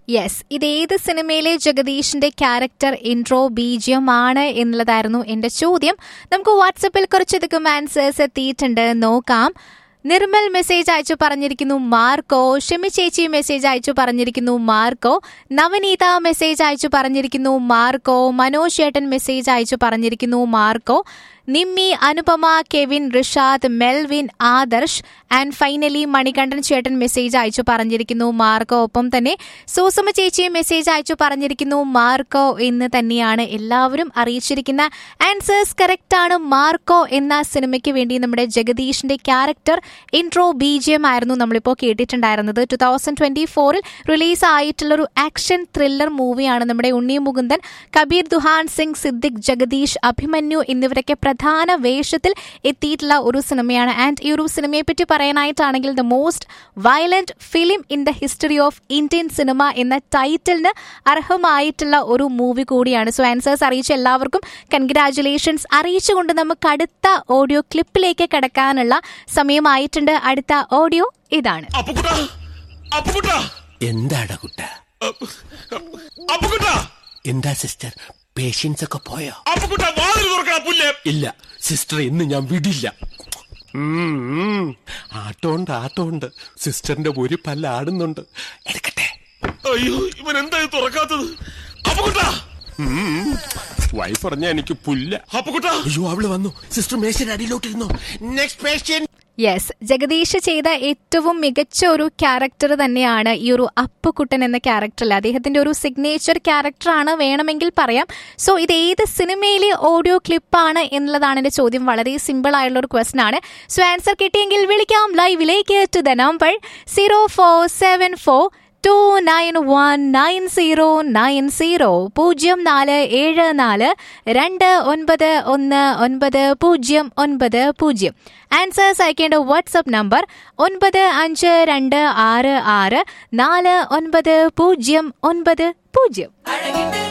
Yes ഇത് ഏത് സിനിമയിലെ ജഗദീഷിന്റെ ക്യാരക്ടർ ഇൻട്രോ ബീജിയം ആണ് എന്നുള്ളതായിരുന്നു എന്റെ ചോദ്യം നമുക്ക് വാട്സപ്പിൽ കുറച്ചധികം ആൻസേഴ്സ് എത്തിയിട്ടുണ്ട് നോക്കാം നിർമ്മൽ മെസ്സേജ് അയച്ചു പറഞ്ഞിരിക്കുന്നു മാർക്കോ ഷെമി ചേച്ചി മെസ്സേജ് അയച്ചു പറഞ്ഞിരിക്കുന്നു മാർക്കോ നവനീത മെസ്സേജ് അയച്ചു പറഞ്ഞിരിക്കുന്നു മാർക്കോ മനോജ് ചേട്ടൻ മെസ്സേജ് അയച്ചു പറഞ്ഞിരിക്കുന്നു Marco Nimmi Anupama Kevin Rishad Melvin Adarsh and finally Manikandan ചേട്ടൻ മെസ്സേജ് അയച്ചു പറഞ്ഞിരിക്കുന്നു മാർക്കോ ഒപ്പം തന്നെ സൂസമ ചേച്ചിയും മെസ്സേജ് അയച്ചു പറഞ്ഞിരിക്കുന്നു മാർക്കോ എന്ന് തന്നെയാണ് എല്ലാവരും അറിയിച്ചിരിക്കുന്ന ആൻസേഴ്സ് കറക്റ്റ് ആണ് മാർക്കോ എന്ന സിനിമയ്ക്ക് വേണ്ടി നമ്മുടെ ജഗദീഷിന്റെ ക്യാരക്ടർ ഇൻട്രോ ബീജിയം ആയിരുന്നു നമ്മളിപ്പോൾ കേട്ടിട്ടുണ്ടായിരുന്നത് ടു തൗസൻഡ് ട്വന്റി ഫോറിൽ റിലീസ് ആയിട്ടുള്ള ഒരു ആക്ഷൻ ത്രില്ലർ മൂവിയാണ് നമ്മുടെ ഉണ്ണി മുകുന്ദൻ കബീർ ദുഹാൻ സിംഗ് സിദ്ദിഖ് ജഗദീഷ് അഭിമന്യു എന്നിവരൊക്കെ പ്രധാന വേഷത്തിൽ എത്തിയിട്ടുള്ള ഒരു സിനിമയാണ് ആൻഡ് ഈ ഒരു സിനിമയെ പറ്റി പറയാനായിട്ടാണെങ്കിൽ the most violent film in the history of Indian cinema എന്ന ടൈറ്റിലിന് അർഹമായിട്ടുള്ള ഒരു മൂവി കൂടിയാണ് സോ ആൻസേഴ്സ് അറിയിച്ച എല്ലാവർക്കും കൺഗ്രാറ്റുലേഷൻസ് അറിയിച്ചുകൊണ്ട് നമുക്ക് അടുത്ത ഓഡിയോ ക്ലിപ്പിലേക്ക് കിടക്കാനുള്ള സമയമായിട്ടുണ്ട് അടുത്ത ഓഡിയോ ഇതാണ് അപ്പുക്കുട്ട അപ്പുക്കുട്ട എന്താടാ കുട്ട അപ്പുക്കുട്ട എന്താ സിസ്റ്റർ പേഷ്യൻസ് ഒക്കെ പോയോ അപ്പുക്കുട്ട വാതിൽ തുറക്കണ പുല്ലേ ഇല്ല സിസ്റ്റർ ഇന്ന് ഞാൻ വിടില്ല ഉം, ഉം. ആട്ടോണ്ട് ആട്ടോണ്ട് സിസ്റ്ററിന്റെ ഒരു പല്ല് ആടുന്നുണ്ട് എടുക്കട്ടെ അയ്യോ ഇവൻ എന്താ ഇത് തുറക്കാത്തത് അപ്പുക്കുട്ട വൈഫ് പറഞ്ഞ എനിക്ക് പുല്ല അപ്പുക്കുട്ട അയ്യോ അവള് വന്നു സിസ്റ്റർ മേശയുടെ അടിയിലോട്ടിരുന്നു നെക്സ്റ്റ് പേഷ്യൻ യെസ് ജഗദീഷ് ചെയ്ത ഏറ്റവും മികച്ച ഒരു ക്യാരക്ടർ തന്നെയാണ് ഈ ഒരു അപ്പുക്കുട്ടൻ എന്ന ക്യാരക്ടറിൽ അദ്ദേഹത്തിന്റെ ഒരു സിഗ്നേച്ചർ ക്യാരക്ടറാണ് വേണമെങ്കിൽ പറയാം സോ ഇത് ഏത് സിനിമയിലെ ഓഡിയോ ക്ലിപ്പാണ് എന്നുള്ളതാണ് എന്റെ ചോദ്യം വളരെ സിമ്പിൾ ആയുള്ള ഒരു ക്വസ്റ്റൻ ആണ് സോ ആൻസർ കിട്ടിയെങ്കിൽ വിളിക്കാം ലൈവിലേക്ക് to the number zero four seven four two nine one nine zero nine zero പൂജ്യം നാല് ഏഴ് നാല് രണ്ട് ഒൻപത് ഒന്ന് ഒൻപത് പൂജ്യം ഒൻപത് പൂജ്യം ആൻസേഴ്സ് അയക്കേണ്ട വാട്സപ്പ് നമ്പർ ഒൻപത് അഞ്ച് രണ്ട് ആറ് ആറ് നാല് ഒൻപത് പൂജ്യം ഒൻപത് പൂജ്യം